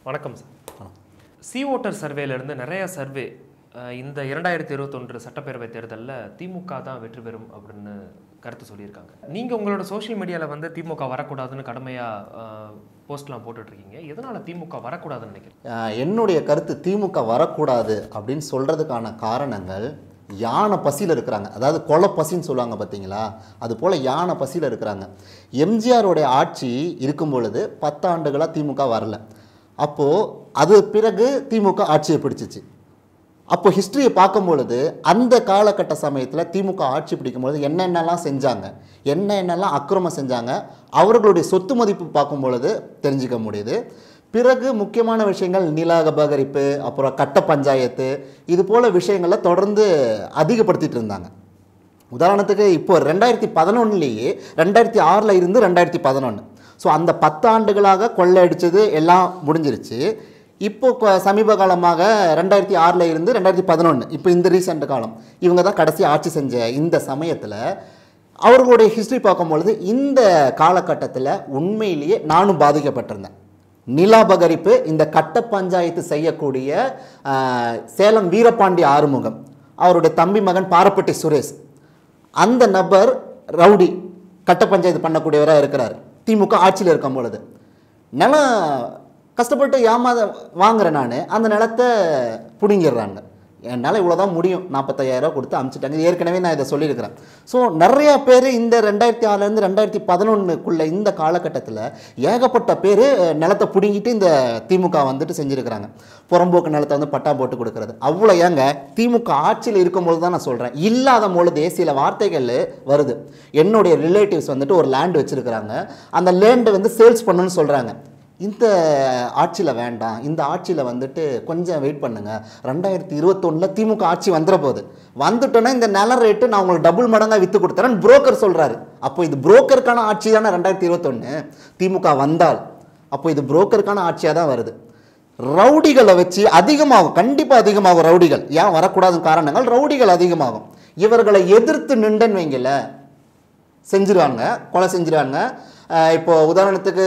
வணக்கம் sir C voter சர்வேலேருந்து நிறைய survey இந்த இரண்டாயிரத்தி இருபத்தொன்று சட்டப்பேரவை தேர்தலில் திமுக தான் வெற்றி பெறும் அப்படின்னு கருத்து சொல்லியிருக்காங்க நீங்கள் உங்களோட சோஷியல் மீடியாவில் வந்து திமுக வரக்கூடாதுன்னு கடுமையாக போஸ்ட்லாம் போட்டுட்ருக்கீங்க எதனால் திமுக வரக்கூடாதுன்னு நினைக்கிறீங்க ஆஹ் என்னுடைய கருத்து திமுக வரக்கூடாது அப்படின்னு சொல்கிறதுக்கான காரணங்கள் யானை பசியில் இருக்கிறாங்க அதாவது கொலை பசின்னு சொல்லுவாங்க பார்த்தீங்களா அது போல் யானை பசியில் இருக்கிறாங்க எம்ஜிஆருடைய ஆட்சி இருக்கும் பொழுது பத்தாண்டுகளாக திமுக வரல அப்போது அது பிறகு திமுக ஆட்சியை பிடிச்சிச்சு அப்போ ஹிஸ்ட்ரியை பார்க்கும் பொழுது அந்த காலகட்ட சமயத்தில் திமுக ஆட்சி பிடிக்கும் பொழுது என்னென்னலாம் செஞ்சாங்க என்ன என்னெல்லாம் அக்கிரமம் செஞ்சாங்க அவர்களுடைய சொத்து மதிப்பு பார்க்கும் பொழுது தெரிஞ்சுக்க முடியுது பிறகு முக்கியமான விஷயங்கள் நில அபகரிப்பு அப்புறம் கட்ட பஞ்சாயத்து இது போல் விஷயங்களை தொடர்ந்து அதிகப்படுத்திட்டு இருந்தாங்க உதாரணத்துக்கு இப்போ ரெண்டாயிரத்தி பதினொன்னுலேயே ரெண்டாயிரத்தி ஆறில் இருந்து ரெண்டாயிரத்தி பதினொன்று ஸோ அந்த பத்தாண்டுகளாக கொள்ளையடிச்சது எல்லாம் முடிஞ்சிருச்சு இப்போ கொ- சமீப காலமாக ரெண்டாயிரத்தி ஆறில் இருந்து ரெண்டாயிரத்தி பதினொன்று இப்போ இந்த ரீசெண்ட் காலம் இவங்க தான் கடைசி ஆட்சி செஞ்ச இந்த சமயத்தில் அவர்களுடைய ஹிஸ்ட்ரி பார்க்கும்பொழுது இந்த காலகட்டத்தில் உண்மையிலேயே நானும் பாதிக்கப்பட்டிருந்தேன் நிலாபகரிப்பு இந்த கட்ட பஞ்சாயத்து செய்யக்கூடிய ஆஹ், சேலம் வீரபாண்டி ஆறுமுகம் அவருடைய தம்பி மகன் பாரப்பட்டி சுரேஷ் அந்த நபர் ரவுடி கட்ட பஞ்சாயத்து பண்ணக்கூடியவராக இருக்கிறார் திமுக ஆட்சியில் இருக்கும் பொழுது நிலம் கஷ்டப்பட்டு ஏமாத வாங்குறேன் நான் அந்த நிலத்தை பிடுங்கிடுறாங்க என்னால் இவ்வளோ தான் முடியும் நாற்பத்தையாயிரம் கொடுத்து அமுச்சிட்டாங்க ஏற்கனவே நான் இதை சொல்லியிருக்கிறேன் ஸோ நிறைய பேர் இந்த ரெண்டாயிரத்தி ஆறுலேருந்து ரெண்டாயிரத்தி பதினொன்றுக்குள்ளே இந்த காலகட்டத்தில் ஏகப்பட்ட பேர் நிலத்தை பிடுங்கிட்டு இந்த திமுக வந்துட்டு செஞ்சுருக்கிறாங்க புறம்போக்கு நிலத்தை வந்து பட்டா போட்டு கொடுக்கறது அவ்வளோ ஏங்க திமுக ஆட்சியில் இருக்கும்போது தான் நான் சொல்கிறேன் இல்லாத பொழுது சில வார்த்தைகள் வருது என்னுடைய ரிலேட்டிவ்ஸ் வந்துட்டு ஒரு லேண்ட் வச்சுருக்கிறாங்க அந்த லேண்டை வந்து சேல்ஸ் பண்ணணும்னு சொல்கிறாங்க இந்த ஆட்சியில் வேண்டாம் இந்த ஆட்சியில் வந்துட்டு கொஞ்சம் வெயிட் பண்ணுங்க ரெண்டாயிரத்தி இருபத்தொன்னில் திமுக ஆட்சி வந்துட போகுது வந்துட்டோன்னா இந்த நில ரேட்டு நான் உங்களுக்கு டபுள் மடங்காக விற்று கொடுத்துறேன் புரோக்கர் சொல்கிறாரு அப்போ இது புரோக்கருக்கான ஆட்சி தானே ரெண்டாயிரத்தி இருபத்தொன்று திமுக வந்தால் அப்போ இது புரோக்கருக்கான ஆட்சியாக தான் வருது ரவுடிகளை வச்சு அதிகமாகும் கண்டிப்பாக அதிகமாகும் ரவுடிகள் ஏன் வரக்கூடாதுன்னு காரணங்கள் ரவுடிகள் அதிகமாகும் இவர்களை எதிர்த்து நின்றன்னு வைங்கள செஞ்சிருவாங்க கொலை செஞ்சிருவாங்க அஹ் இப்போ உதாரணத்துக்கு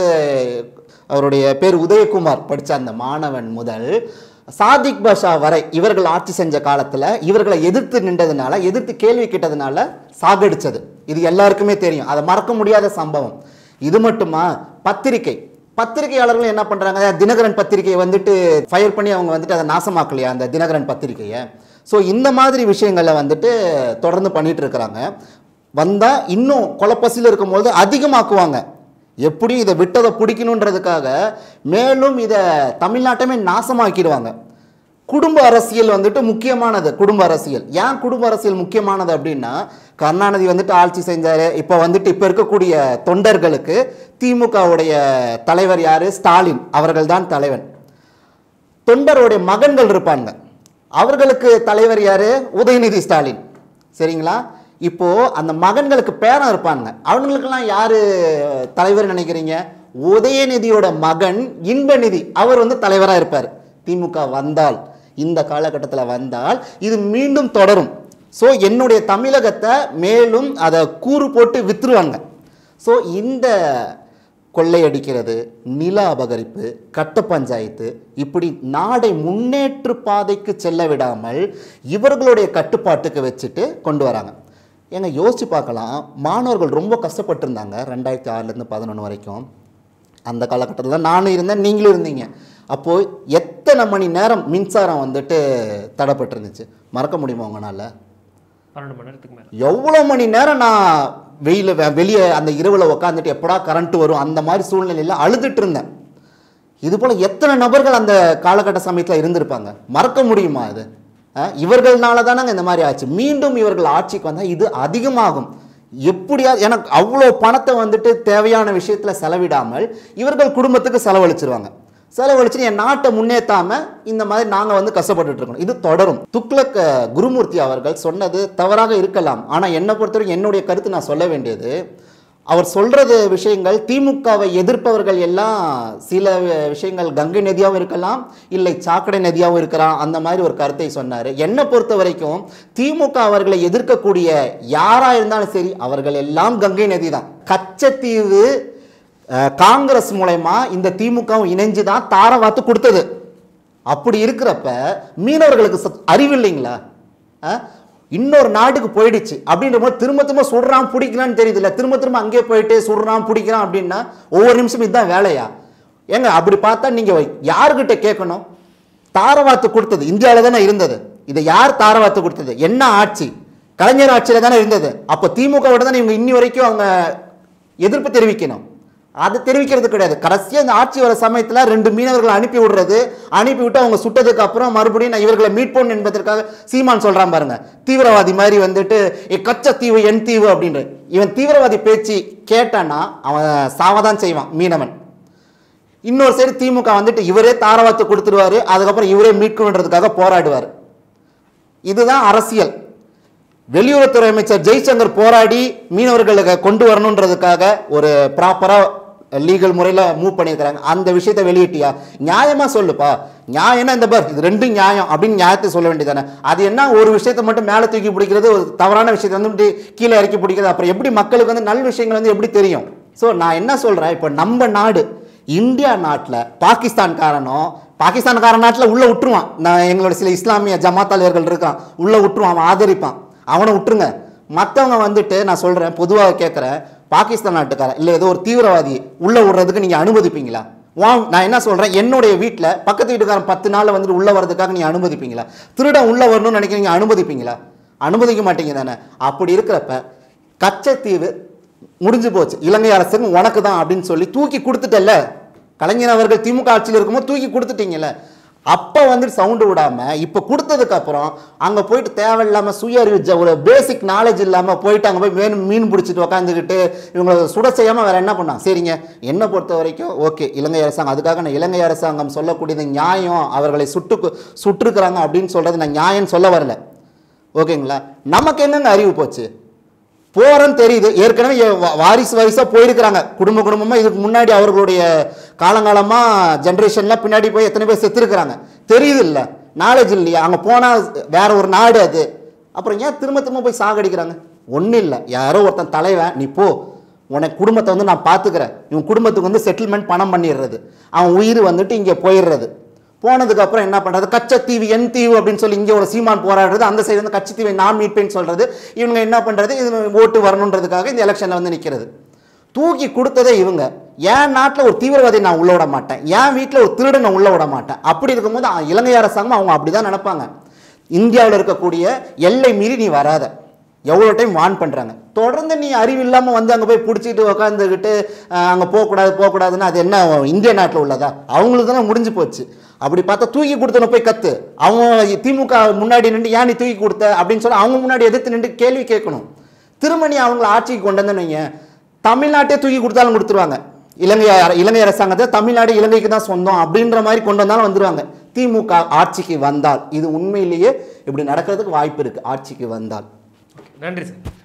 அவருடைய பேர் உதயகுமார் படித்த அந்த மாணவன் முதல் சாதிக் பாஷா வரை இவர்கள் ஆட்சி செஞ்ச காலத்தில் இவர்களை எதிர்த்து நின்றதுனால எதிர்த்து கேள்வி கேட்டதுனால சாகடிச்சது இது எல்லாருக்குமே தெரியும் அதை மறக்க முடியாத சம்பவம் இது மட்டுமா பத்திரிக்கை பத்திரிகையாளர்கள் என்ன பண்ணுறாங்க தினகரன் பத்திரிகையை வந்துட்டு ஃபயர் பண்ணி அவங்க வந்துட்டு அதை நாசமாக்கலையா அந்த தினகரன் பத்திரிகையை ஸோ இந்த மாதிரி விஷயங்களை வந்துட்டு தொடர்ந்து பண்ணிட்டு இருக்கிறாங்க வந்தால் இன்னும் கொலப்பசியில் இருக்கும்போது அதிகமாக்குவாங்க எப்படி இதை விட்டதை பிடிக்கணுன்றதுக்காக மேலும் இதை தமிழ்நாட்டமே நாசமாக்கிடுவாங்க குடும்ப அரசியல் வந்துட்டு முக்கியமானது குடும்ப அரசியல் ஏன் குடும்ப அரசியல் முக்கியமானது அப்படின்னா கருணாநிதி வந்துட்டு ஆட்சி செஞ்சார் இப்போ வந்துட்டு இப்போ இருக்கக்கூடிய தொண்டர்களுக்கு திமுகவுடைய தலைவர் யார் ஸ்டாலின் அவர்கள் தான் தலைவன் தொண்டருடைய மகன்கள் இருப்பாங்க அவர்களுக்கு தலைவர் யாரு உதயநிதி ஸ்டாலின் சரிங்களா இப்போ அந்த மகன்களுக்கு பேரன் இருப்பாங்க அவங்களுக்கெல்லாம் யாரு தலைவர் நினைக்கிறீங்க உதயநிதியோட மகன் இன்பநிதி அவர் வந்து தலைவராக இருப்பார் திமுக வந்தால் இந்த காலகட்டத்தில் வந்தால் இது மீண்டும் தொடரும் ஸோ என்னுடைய தமிழகத்தை மேலும் அதை கூறு போட்டு வித்துருவாங்க ஸோ இந்த கொள்ளையடிக்கிறது நில அபகரிப்பு கட்ட பஞ்சாயத்து இப்படி நாடை முன்னேற்று பாதைக்கு செல்ல விடாமல் இவர்களுடைய கட்டுப்பாட்டுக்கு வச்சுட்டு கொண்டு வராங்க ஏங்க யோசிச்சு பார்க்கலாம் மாணவர்கள் ரொம்ப கஷ்டப்பட்டிருந்தாங்க ரெண்டாயிரத்தி ஆறுலேருந்து பதினொன்று வரைக்கும் அந்த காலகட்டத்தில் தான் நானும் இருந்தேன் நீங்களும் இருந்தீங்க அப்போது எத்தனை மணி நேரம் மின்சாரம் வந்துட்டு தடைப்பட்டிருந்துச்சு மறக்க முடியுமா உங்களால் பன்னெண்டு மணி நேரத்துக்கு மேலே எவ்வளோ மணி நேரம் நான் வெயில் வெளியே அந்த இரவில் உக்காந்துட்டு எப்படா கரண்ட் வரும் அந்த மாதிரி சூழ்நிலையில் அழுதுட்டு இருந்தேன் இது போல் எத்தனை நபர்கள் அந்த காலகட்ட சமயத்தில் இருந்திருப்பாங்க மறக்க முடியுமா இது அஹ், இவர்கள்னால தானங்க இந்த மாதிரி ஆச்சு மீண்டும் இவர்கள் ஆட்சிக்கு வந்தால் இது அதிகமாகும் எப்படியா எனக்கு அவ்வளோ பணத்தை வந்துட்டு தேவையான விஷயத்தில் செலவிடாமல் இவர்கள் குடும்பத்துக்கு செலவழிச்சிருவாங்க செலவழிச்சு என் நாட்டை முன்னேற்றாம இந்த மாதிரி நாங்கள் வந்து கஷ்டப்பட்டுட்டு இருக்கோம் இது தொடரும் துக்ளக் அஹ், குருமூர்த்தி அவர்கள் சொன்னது தவறாக இருக்கலாம் ஆனால் என்னை பொறுத்தவரைக்கும் என்னுடைய கருத்து நான் சொல்ல வேண்டியது அவர் சொல்றது விஷயங்கள் திமுகவை எதிர்ப்பவர்கள் எல்லாம் சில வி- விஷயங்கள் கங்கை நதியாகவும் இருக்கலாம் இல்லை சாக்கடை நதியாகவும் இருக்கலாம் அந்த மாதிரி ஒரு கருத்தை சொன்னார் என்னை பொறுத்த வரைக்கும் திமுக அவர்களை எதிர்க்கக்கூடிய யாராக இருந்தாலும் சரி அவர்கள் எல்லாம் கங்கை நதி தான் கச்சத்தீவு அஹ், காங்கிரஸ் மூலயமா இந்த திமுகவும் இணைஞ்சு தான் தாரவாத்து கொடுத்தது அப்படி இருக்கிறப்ப மீனவர்களுக்கு சத்- அறிவு இல்லைங்களா அஹ்? இன்னொரு நாட்டுக்கு போயிடுச்சு அப்படின்ற போது திரும்ப திரும்ப சுடுறான் பிடிக்கிறான்னு தெரியுதுல்ல திரும்ப திரும்ப அங்கேயே போயிட்டு சுடுறான் பிடிக்கிறான் அப்படின்னா ஒவ்வொரு நிமிஷம் இதுதான் வேலையா ஏங்க அப்படி பார்த்தா நீங்க யாருக்கிட்ட கேட்கணும் தாரவாத்து கொடுத்தது இந்தியாவில் தானே இருந்தது இதை யார் தாரவாத்து கொடுத்தது என்ன ஆட்சி கலைஞர் ஆட்சியில் தானே இருந்தது அப்போ திமுகவோட தானே இவங்க இன்னி வரைக்கும் அவங்க எதிர்ப்பு தெரிவிக்கணும் அது தெரிவிக்கிறது கிடையாது கடைசியாக இந்த ஆட்சி வர சமயத்தில் ரெண்டு மீனவர்களை அனுப்பி விடுறது அனுப்பி விட்டு அவங்க சுட்டதுக்கு அப்புறம் மறுபடியும் நான் இவர்களை மீட் பண்ணணும் என்பதற்காக சீமான் சொல்றான் பாருங்க தீவிரவாதி மாதிரி வந்துட்டு "ஏ, கச்ச தீவு என் தீவு அப்படின்ற இவன் தீவிரவாதி பேச்சு கேட்டான்னா அவன் சாவதான் செய்வான் மீனவன் இன்னொரு சைடு திமுக வந்துட்டு இவரே தாரவாத்து கொடுத்துருவாரு அதுக்கப்புறம் இவரே மீட்கணுன்றதுக்காக போராடுவார் இதுதான் அரசியல் வெளியுறவுத்துறை அமைச்சர் ஜெய்சங்கர் போராடி மீனவர்களுக்கு கொண்டு வரணுன்றதுக்காக ஒரு ப்ராப்பராக லீகல் முறையில் மூவ் பண்ணியிருக்கிறாங்க அந்த விஷயத்தை வெளியிட்டியா நியாயமா சொல்லுப்பா நியாயம்னா இந்த பார் இது ரெண்டும் நியாயம் அப்படின்னு நியாயத்தை சொல்ல வேண்டியதானே அது என்ன ஒரு விஷயத்தை மட்டும் மேலே தூக்கி பிடிக்கிறது ஒரு தவறான விஷயத்தை வந்து இப்படி கீழே இறக்கி பிடிக்கிறது அப்புறம் எப்படி மக்களுக்கு வந்து நல்ல விஷயங்கள் வந்து எப்படி தெரியும் ஸோ நான் என்ன சொல்கிறேன் இப்போ நம்ம நாடு இந்தியா நாட்டில் பாகிஸ்தான்காரனோ பாகிஸ்தான்காரன் நாட்டில் உள்ள விட்டுருவான் நான் எங்களோட சில இஸ்லாமிய ஜமாத் தலைவர்கள் இருக்கான் உள்ள விட்டுருவான் அவன் ஆதரிப்பான் அவனை விட்டுருங்க மற்றவங்க வந்துட்டு நான் சொல்கிறேன் பொதுவாக கேட்குறேன் பாகிஸ்தான் நாட்டுக்காரன் இல்லை ஏதோ ஒரு தீவிரவாதி உள்ளே விடுறதுக்கு நீங்கள் அனுமதிப்பீங்களா வா நான் என்ன சொல்கிறேன் என்னுடைய வீட்டில் பக்கத்து வீட்டுக்காரன் பத்து நாள் வந்துட்டு உள்ளே வர்றதுக்காக நீங்கள் அனுமதிப்பீங்களா திருடன் உள்ளே வரணும்னு நினைக்கிறீங்க அனுமதிப்பீங்களா அனுமதிக்க மாட்டீங்க தானே அப்படி இருக்கிறப்ப கச்சத்தீவு முடிஞ்சு போச்சு இலங்கை அரசுக்கு உனக்கு தான் அப்படின்னு சொல்லி தூக்கி கொடுத்துட்டல்ல கலைஞர் அவர்கள் திமுக ஆட்சியில் இருக்கும்போது தூக்கி கொடுத்துட்டீங்கல்ல அப்போ வந்துட்டு சவுண்டு விடாம இப்போ கொடுத்ததுக்கு அப்புறம் அங்கே போயிட்டு தேவையில்லாம சுய அறிவு ஜ- ஒரு பேசிக் நாலேஜ் இல்லாமல் போயிட்டு அங்கே போய் மீன் மீன் பிடிச்சிட்டு உட்காந்துக்கிட்டு இவங்களை சுட செய்யாமல் வேற என்ன பண்ணாங்க சரிங்க என்னை பொறுத்த வரைக்கும் ஓகே இலங்கை அரசாங்கம் அதுக்காக நான் இலங்கை அரசாங்கம் சொல்லக்கூடியது நியாயம் அவர்களை சுட்டு சுட்டிருக்கிறாங்க அப்படின்னு சொல்றது நான் நியாயம் சொல்ல வரல ஓகேங்களா நமக்கு என்னங்க அறிவு போச்சு போறன்னு தெரியுது ஏற்கனவே எ- வா- வாரிசு வாரிசா போயிருக்கிறாங்க குடும்ப குடும்பமா இதுக்கு முன்னாடி அவர்களுடைய காலங்காலமா ஜென்ரேஷன்ல பின்னாடி போய் எத்தனை பேர் செத்துருக்கிறாங்க தெரியுது இல்ல நாலேஜ் இல்லையா அங்க போனா வேற ஒரு நாடு அது அப்புறம் ஏன் திரும்ப திரும்ப போய் சாகடிக்கிறாங்க ஒன்றும் இல்லை யாரோ ஒருத்தன் தலைவன் நீ போ உனக்கு குடும்பத்தை வந்து நான் பார்த்துக்கிறேன் இவன் குடும்பத்துக்கு வந்து செட்டில்மெண்ட் பணம் பண்ணிடுறது அவன் உயிர் வந்துட்டு இங்கே போயிடுறது போனதுக்கு அப்புறம் என்ன பண்றது கச்சத்தீவு என் தீவு அப்படின்னு சொல்லி இங்கே ஒரு சீமான் போராடுறது அந்த சைடு வந்து கச்சத்தீவை நான் மீட்பேன்னு சொல்றது இவங்க என்ன பண்றது இது ஓட்டு வரணுன்றதுக்காக இந்த எலெக்ஷன்ல வந்து நிற்கிறது தூக்கி கொடுத்ததே இவங்க என் நாட்டில் ஒரு தீவிரவாதி நான் உள்ள விட மாட்டேன் என் வீட்டில் ஒரு திருடனை உள்ள விட மாட்டேன் அப்படி இருக்கும்போது அ- இலங்கை அரசாங்கம் அவங்க அப்படிதான் நினைப்பாங்க இந்தியாவில் இருக்கக்கூடிய எல்லை மீறி நீ வராத எவ்வளோ டைம் வான் பண்ணுறாங்க தொடர்ந்து நீ அறிவு இல்லாமல் வந்து அங்கே போய் பிடிச்சிட்டு உக்காந்துக்கிட்டு அங்கே போகக்கூடாது போகக்கூடாதுன்னு அது என்ன இந்திய நாட்டில் உள்ளதா அவங்களுக்கு தானே முடிஞ்சு போச்சு அப்படி பார்த்தா தூக்கி கொடுத்தன போய் கத்து அவங்க திமுக முன்னாடி நின்று ஏன் நீ தூக்கி கொடுத்த அப்படின்னு சொல்லி அவங்க முன்னாடி எதிர்த்து நின்று கேள்வி கேட்கணும் திரும்ப நீ அவங்கள ஆட்சிக்கு கொண்டு வந்தேன்னு வைங்க தமிழ்நாட்டே தூக்கி கொடுத்தாலும் கொடுத்துருவாங்க இலங்கை அர- இலங்கை அரசாங்கத்தை தமிழ்நாடு இலங்கைக்கு தான் சொந்தம் அப்படின்ற மாதிரி கொண்டு வந்தாலும் வந்துருவாங்க திமுக ஆட்சிக்கு வந்தால் இது உண்மையிலேயே இப்படி நடக்கிறதுக்கு வாய்ப்பு இருக்கு ஆட்சிக்கு வந்தால் நன்றி சார்